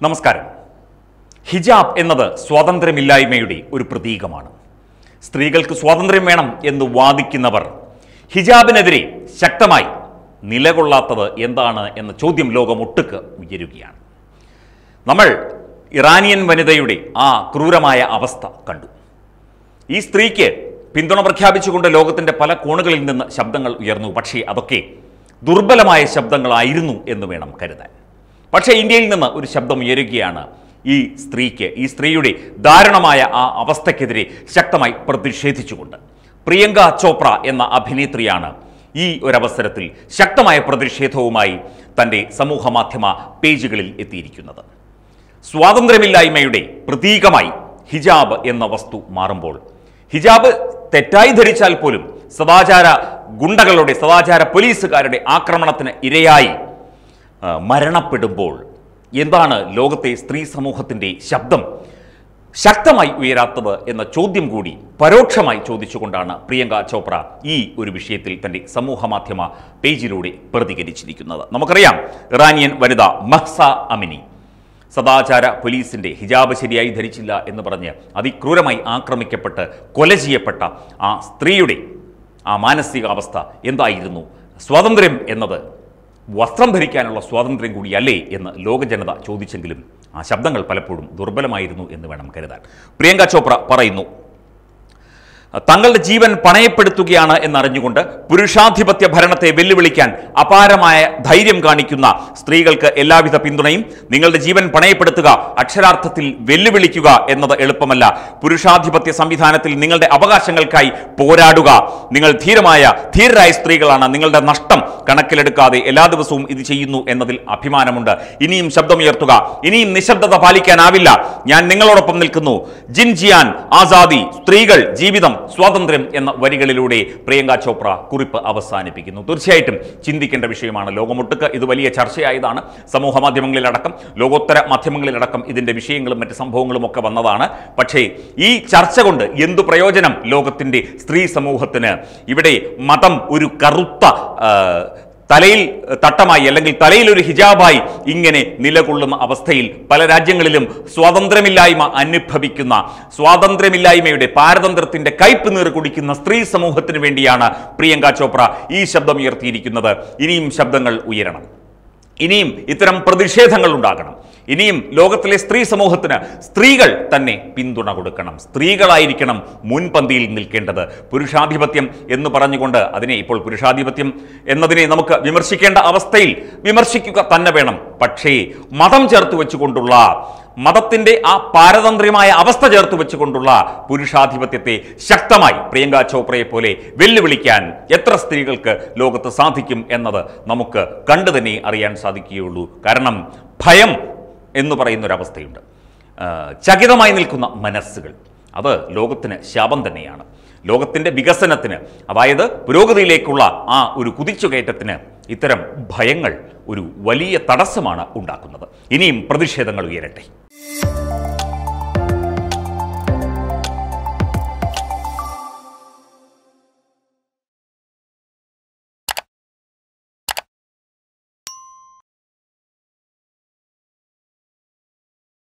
നമസ്കാരം ഹിജാബ് എന്നത് സ്വാതന്ത്ര്യമില്ലായ്മയുടെ ഒരു പ്രതീകമാണ് സ്ത്രീകൾക്ക് സ്വാതന്ത്ര്യം വേണം എന്ന് വാദിക്കുന്നവർ ഹിജാബിനെതിരെ ശക്തമായി നിലകൊള്ളാത്തത് എന്താണ് എന്ന ചോദ്യം ലോകമൊട്ടുക്ക് ഉയരുകയാണ് നമ്മൾ ഇറാനിയൻ വനിതയുടെ ആ ക്രൂരമായ അവസ്ഥ കണ്ടു ഈ സ്ത്രീക്ക് പിന്തുണ പ്രഖ്യാപിച്ചുകൊണ്ട് ലോകത്തിന്റെ പല കോണുകളിൽ നിന്ന് ശബ്ദങ്ങൾ ഉയർന്നു പക്ഷേ അതൊക്കെ ദുർബലമായ ശബ്ദങ്ങളായിരുന്നു എന്ന് വേണം കരുതാൻ പക്ഷേ ഇന്ത്യയിൽ നിന്ന് ഒരു ശബ്ദം ഉയരുകയാണ് ഈ സ്ത്രീക്ക് ഈ സ്ത്രീയുടെ ദാരുണമായ ആ അവസ്ഥയ്ക്കെതിരെ ശക്തമായി പ്രതിഷേധിച്ചുകൊണ്ട് പ്രിയങ്ക ചോപ്ര എന്ന അഭിനേത്രിയാണ് ഈ ഒരവസരത്തിൽ ശക്തമായ പ്രതിഷേധവുമായി തൻ്റെ സമൂഹ മാധ്യമ പേജുകളിൽ എത്തിയിരിക്കുന്നത് സ്വാതന്ത്ര്യമില്ലായ്മയുടെ പ്രതീകമായി ഹിജാബ് എന്ന വസ്തു മാറുമ്പോൾ ഹിജാബ് തെറ്റായി ധരിച്ചാൽ പോലും സദാചാര ഗുണ്ടകളുടെ സദാചാര പോലീസുകാരുടെ ആക്രമണത്തിന് ഇരയായി ആ, മരണപ്പെടുമ്പോൾ എന്താണ് ലോകത്തെ സ്ത്രീ സമൂഹത്തിൻ്റെ ശബ്ദം ശക്തമായി ഉയരാത്തത് എന്ന ചോദ്യം കൂടി പരോക്ഷമായി ചോദിച്ചുകൊണ്ടാണ് പ്രിയങ്ക ചോപ്ര ഈ ഒരു വിഷയത്തിൽ തന്റെ സമൂഹ മാധ്യമ പേജിലൂടെ പ്രതികരിച്ചിരിക്കുന്നത് നമുക്കറിയാം ഇറാനിയൻ വനിത മഹ്സ അമിനി സദാചാര പോലീസിന്റെ ഹിജാബ് ശരിയായി ധരിച്ചില്ല എന്ന് പറഞ്ഞ് അതിക്രൂരമായി ആക്രമിക്കപ്പെട്ട് കൊല ചെയ്യപ്പെട്ട ആ സ്ത്രീയുടെ ആ മാനസികാവസ്ഥ എന്തായിരുന്നു സ്വാതന്ത്ര്യം എന്നത് വസ്ത്രം ധരിക്കാനുള്ള സ്വാതന്ത്ര്യം കൂടിയല്ലേ എന്ന് ലോക ജനത ചോദിച്ചെങ്കിലും ആ ശബ്ദങ്ങൾ പലപ്പോഴും ദുർബലമായിരുന്നു എന്ന് വേണം കരുതാൻ പ്രിയങ്ക ചോപ്ര പറയുന്നു തങ്ങളുടെ ജീവൻ പണയപ്പെടുത്തുകയാണ് എന്നറിഞ്ഞുകൊണ്ട് പുരുഷാധിപത്യ ഭരണത്തെ വെല്ലുവിളിക്കാൻ അപാരമായ ധൈര്യം കാണിക്കുന്ന സ്ത്രീകൾക്ക് എല്ലാവിധ പിന്തുണയും നിങ്ങളുടെ ജീവൻ പണയപ്പെടുത്തുക അക്ഷരാർത്ഥത്തിൽ വെല്ലുവിളിക്കുക എന്നത് എളുപ്പമല്ല പുരുഷാധിപത്യ സംവിധാനത്തിൽ നിങ്ങളുടെ അവകാശങ്ങൾക്കായി പോരാടുക നിങ്ങൾ ധീരമായ ധീരരായ സ്ത്രീകളാണ് നിങ്ങളുടെ നഷ്ടം കണക്കിലെടുക്കാതെ എല്ലാ ദിവസവും ഇത് ചെയ്യുന്നു എന്നതിൽ അഭിമാനമുണ്ട് ഇനിയും ശബ്ദമുയർത്തുക ഇനിയും നിശബ്ദത പാലിക്കാനാവില്ല ഞാൻ നിങ്ങളോടൊപ്പം നിൽക്കുന്നു ജിൻ ജിയാൻ ആസാദി സ്ത്രീകൾ ജീവിതം സ്വാതന്ത്ര്യം എന്ന വരികളിലൂടെ പ്രിയങ്ക ചോപ്ര കുറിപ്പ് അവസാനിപ്പിക്കുന്നു തീർച്ചയായിട്ടും ചിന്തിക്കേണ്ട വിഷയമാണ് ലോകമൊട്ടുക്ക് ഇത് വലിയ ചർച്ചയായതാണ് സമൂഹ മാധ്യമങ്ങളിലടക്കം ലോകോത്തര മാധ്യമങ്ങളിലടക്കം ഇതിന്റെ വിഷയങ്ങളും മറ്റ് സംഭവങ്ങളും ഒക്കെ വന്നതാണ് പക്ഷേ ഈ ചർച്ച കൊണ്ട് എന്തു പ്രയോജനം ലോകത്തിന്റെ സ്ത്രീ സമൂഹത്തിന് ഇവിടെ മതം ഒരു കറുത്ത ആ, തലയിൽ തട്ടമായി അല്ലെങ്കിൽ തലയിൽ ഒരു ഹിജാബായി ഇങ്ങനെ നിലകൊള്ളുന്ന അവസ്ഥയിൽ പല രാജ്യങ്ങളിലും സ്വാതന്ത്ര്യമില്ലായ്മ അനുഭവിക്കുന്ന സ്വാതന്ത്ര്യമില്ലായ്മയുടെ പാരതന്ത്ര്യത്തിന്റെ കയ്പ് നീർ കുടിക്കുന്ന സ്ത്രീ സമൂഹത്തിന് വേണ്ടിയാണ് പ്രിയങ്ക ചോപ്ര ഈ ശബ്ദം ഉയർത്തിയിരിക്കുന്നത് ഇനിയും ശബ്ദങ്ങൾ ഉയരണം ഇനിയും ഇത്തരം പ്രതിഷേധങ്ങൾ ഉണ്ടാകണം ഇനിയും ലോകത്തിലെ സ്ത്രീ സമൂഹത്തിന് സ്ത്രീകൾ തന്നെ പിന്തുണ കൊടുക്കണം സ്ത്രീകളായിരിക്കണം മുൻപന്തിയിൽ നിൽക്കേണ്ടത് പുരുഷാധിപത്യം എന്ന് പറഞ്ഞുകൊണ്ട് അതിനെ ഇപ്പോൾ പുരുഷാധിപത്യം എന്നതിനെ നമുക്ക് വിമർശിക്കേണ്ട അവസ്ഥയിൽ വിമർശിക്കുക തന്നെ വേണം പക്ഷേ മതം ചേർത്ത് വെച്ചുകൊണ്ടുള്ള മതത്തിന്റെ ആ പാരതന്ത്ര്യമായ അവസ്ഥ ചേർത്ത് വെച്ചുകൊണ്ടുള്ള പുരുഷാധിപത്യത്തെ ശക്തമായി പ്രിയങ്ക ചോപ്രയെ പോലെ വെല്ലുവിളിക്കാൻ എത്ര സ്ത്രീകൾക്ക് ലോകത്ത് സാധിക്കും എന്നത് നമുക്ക് കണ്ടു തന്നെ അറിയാൻ സാധിക്കുകയുള്ളൂ കാരണം ഭയം എന്ന് പറയുന്ന ഒരവസ്ഥയുണ്ട് ആ, ചകിതമായി നിൽക്കുന്ന മനസ്സുകൾ അത് ലോകത്തിന് ശാപം തന്നെയാണ് ലോകത്തിൻ്റെ വികസനത്തിന് അതായത് പുരോഗതിയിലേക്കുള്ള ആ ഒരു കുതിച്ചുകയറ്റത്തിന് ഇത്തരം ഭയങ്ങൾ ഒരു വലിയ തടസ്സമാണ് ഉണ്ടാക്കുന്നത് ഇനിയും പ്രതിഷേധങ്ങൾ ഉയരട്ടെ